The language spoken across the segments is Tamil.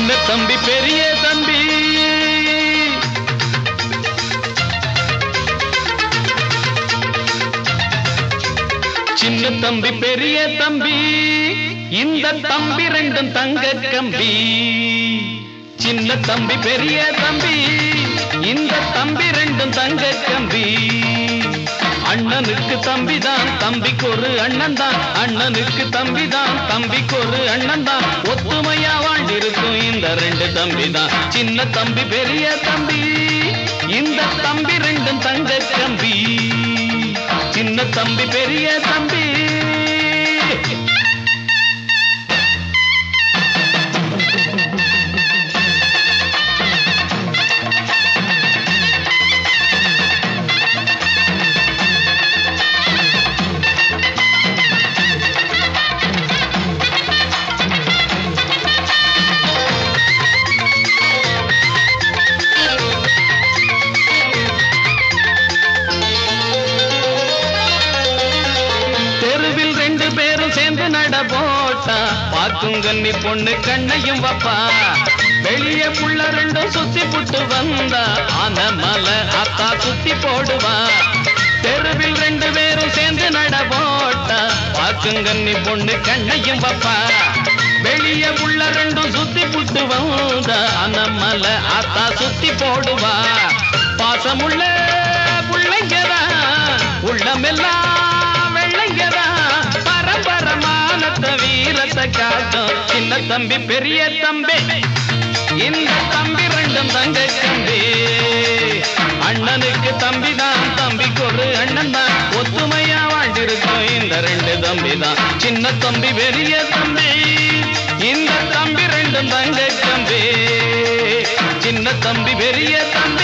சின்ன தம்பி பெரிய தம்பி சின்ன தம்பி பெரிய தம்பி இந்த தம்பி ரெண்டும் தங்க கம்பி சின்ன தம்பி பெரிய தம்பி இந்த தம்பி ரெண்டும் தங்க கம்பி அண்ணனுக்கு தம்பிதான் தம்பிக்கு ஒரு அண்ணன் தான் அண்ணனுக்கு தம்பிதான் தம்பிக்கு ஒரு அண்ணன் தான் ஒத்துமையா வாழ்ந்திருக்கும் இந்த ரெண்டு தம்பி தான் சின்ன தம்பி பெரிய தம்பி இந்த தம்பி ரெண்டும் தங்க கம்பி சின்ன தம்பி பெரிய தம்பி தெருவில் ரெண்டு பேரும் சேர்ந்து நட போட்டா பார்க்கும் கன்னி பொண்ணு கண்ணையும் வப்பா வெளியே புள்ள ரெண்டும் சுத்தி புட்டு வந்தா ஆன மலை அத்தா சுத்தி போடுவா தெருவில் ரெண்டு பேரும் சேர்ந்து நட போட்டா பார்க்கும் கன்னி பொண்ணு கண்ணையும் வப்பா வெளியே புள்ள ரெண்டும் சுத்தி புட்டு வந்தா ஆன மலை அத்தா சுத்தி போடுவா பாசமுள்ள புள்ளைங்கதான் உள்ளமெல்லாம் வெள்ளைங்கதா பரம்பரமானத்த வீரத்தை காட்டும் சின்ன தம்பி பெரிய தம்பி இந்த தம்பி ரெண்டும் தங்க தம்பி அண்ணனுக்கு தம்பி தான் தம்பிக்கு ஒரு அண்ணன் தான் ஒத்துமையா வாழ்ந்திருக்கும் இந்த ரெண்டு தம்பி தான் சின்ன தம்பி பெரிய தம்பி இந்த தம்பி ரெண்டும் தங்க தம்பி சின்ன தம்பி பெரிய தம்பி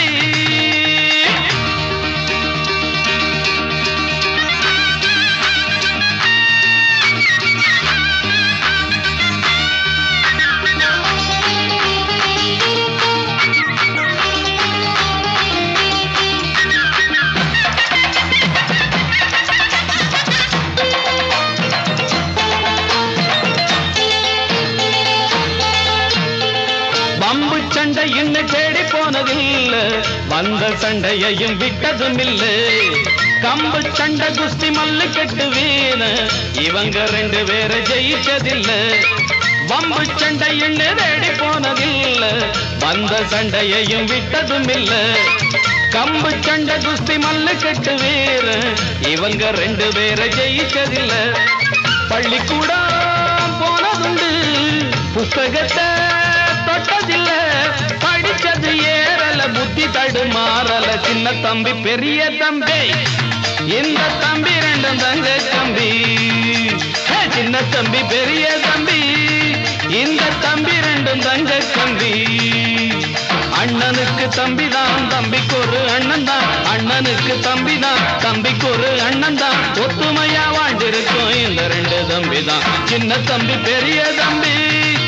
வம்பு சண்டை இன்னும் தேடி போனதில்ல வந்த சண்டையையும் விட்டதும் இல்ல கம்பு சண்டை குஸ்தி மல்லு கட்டு வீண இவங்க ரெண்டு பேரை ஜெயிச்சதில்ல வம்பு சண்டை இன்னும் தேடி போனதில்ல வந்த சண்டையையும் விட்டதும் இல்ல கம்பு சண்டை குஸ்தி மல்லு கட்டு வீர இவங்க ரெண்டு பேரை ஜெயிச்சதில்ல பள்ளிக்கூடம் போனதுண்டு புஸ்தகத்தை தொட்டதில்ல படிச்சது ஏறல புத்தி தடுமாறல சின்ன தம்பி பெரிய தம்பி இந்த தம்பி ரெண்டும் தங்க தம்பி ஹே, சின்ன தம்பி பெரிய தம்பி இந்த தம்பி ரெண்டும் தங்க தம்பி அண்ணனுக்கு தம்பி தான் தம்பிக்கு ஒரு அண்ணன் தான் அண்ணனுக்கு தம்பி தான் தம்பிக்கு ஒரு அண்ணன் தான் ஒத்துமையா வாழ்ந்திருக்கும் இந்த ரெண்டு தம்பி தான் சின்ன தம்பி பெரிய தம்பி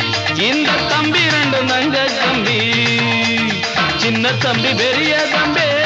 இந்த தம்பி ரெண்டு தங்க தம்பி சின்ன தம்பி பெரிய தம்பி